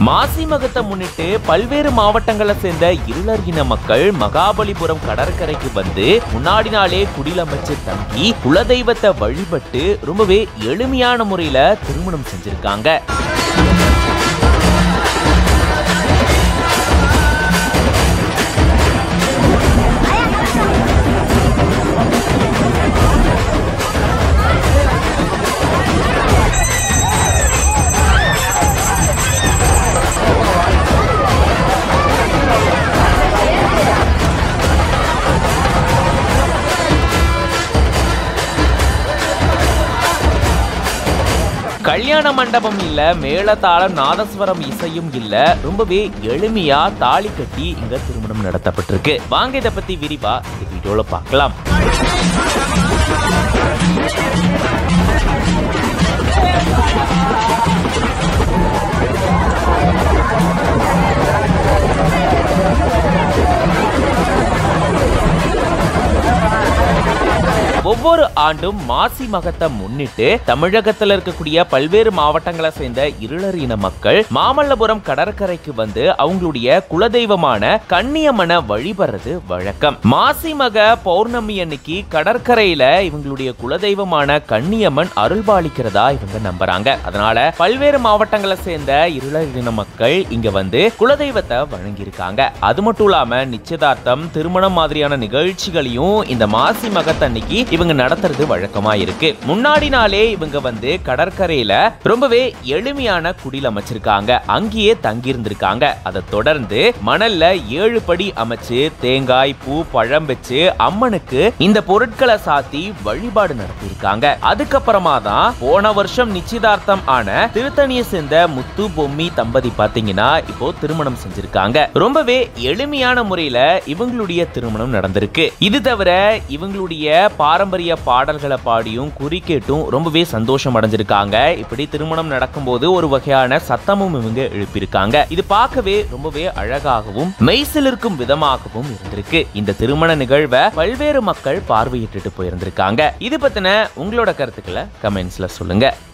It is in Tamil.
மாசி மகத்தை முன்னிட்டு பல்வேறு மாவட்டங்களை சேர்ந்த இருளர் இன மக்கள் மகாபலிபுரம் கடற்கரைக்கு வந்து முன்னாடி நாளே குடிலமைச்சு தங்கி குலதெய்வத்தை வழிபட்டு ரொம்பவே எளிமையான முறையில திருமணம் செஞ்சிருக்காங்க கல்யாண மண்டபம் இல்ல மேளதாளம் நாதஸ்வரம் இசையும் இல்ல ரொம்பவே எளிமையா தாலி கட்டி இங்க திருமணம் நடத்தப்பட்டிருக்கு வாங்க இத பத்தி விரிவா இந்த வீடியோல பார்க்கலாம் ஒவ்வொரு ஆண்டும் மாசி மகத்தை முன்னிட்டு தமிழகத்துல இருக்கக்கூடிய பல்வேறு மாவட்டங்களை சேர்ந்த இருளர் இன மக்கள் மாமல்லபுரம் கடற்கரைக்கு வந்து அவங்களுடைய குலதெய்வமான கன்னியம்மனை வழிபடுறது வழக்கம் மாசி மக பௌர்ணமி அன்னைக்கு கடற்கரையில இவங்களுடைய குலதெய்வமான கன்னியம்மன் அருள்பாலிக்கிறதா இவங்க நம்புறாங்க அதனால பல்வேறு மாவட்டங்களை சேர்ந்த இருளர் இன மக்கள் இங்க வந்து குலதெய்வத்தை வணங்கியிருக்காங்க அது மட்டும் இல்லாம நிச்சயதார்த்தம் திருமணம் மாதிரியான நிகழ்ச்சிகளையும் இந்த மாசி மகத்தன்னைக்கு இவங்க நடத்துறது வழக்கமா இருக்கு முன்னாடி நாளே இவங்க வந்து கடற்கரையில ரொம்பவே எளிமையான குடில் அமைச்சிருக்காங்க அங்கேயே தங்கி இருந்திருக்காங்க அதை தொடர்ந்து மணல்ல ஏழு படி அமைச்சு தேங்காய் பூ பழம் வச்சு அம்மனுக்கு இந்த பொருட்களை சாத்தி வழிபாடு நடத்தியிருக்காங்க அதுக்கப்புறமா தான் போன வருஷம் நிச்சயதார்த்தம் ஆன திருத்தணியை சேர்ந்த முத்து பொம்மி தம்பதி பாத்தீங்கன்னா இப்போ திருமணம் செஞ்சிருக்காங்க ரொம்பவே எளிமையான முறையில இவங்களுடைய திருமணம் நடந்திருக்கு இது தவிர இவங்களுடைய பாரம்பரிய பாடல்களை பாடியும் குறிக்கேட்டும் ரொம்பவே சந்தோஷம் அடைஞ்சிருக்காங்க இப்படி திருமணம் நடக்கும்போது ஒரு வகையான சத்தமும் இவங்க எழுப்பியிருக்காங்க இது பார்க்கவே ரொம்பவே அழகாகவும் மெய்சிலிருக்கும் விதமாகவும் இருந்திருக்கு இந்த திருமண நிகழ்வை பல்வேறு மக்கள் பார்வையிட்டுட்டு போயிருந்திருக்காங்க இது பத்தின உங்களோட கருத்துக்களை கமெண்ட்ஸ்ல சொல்லுங்க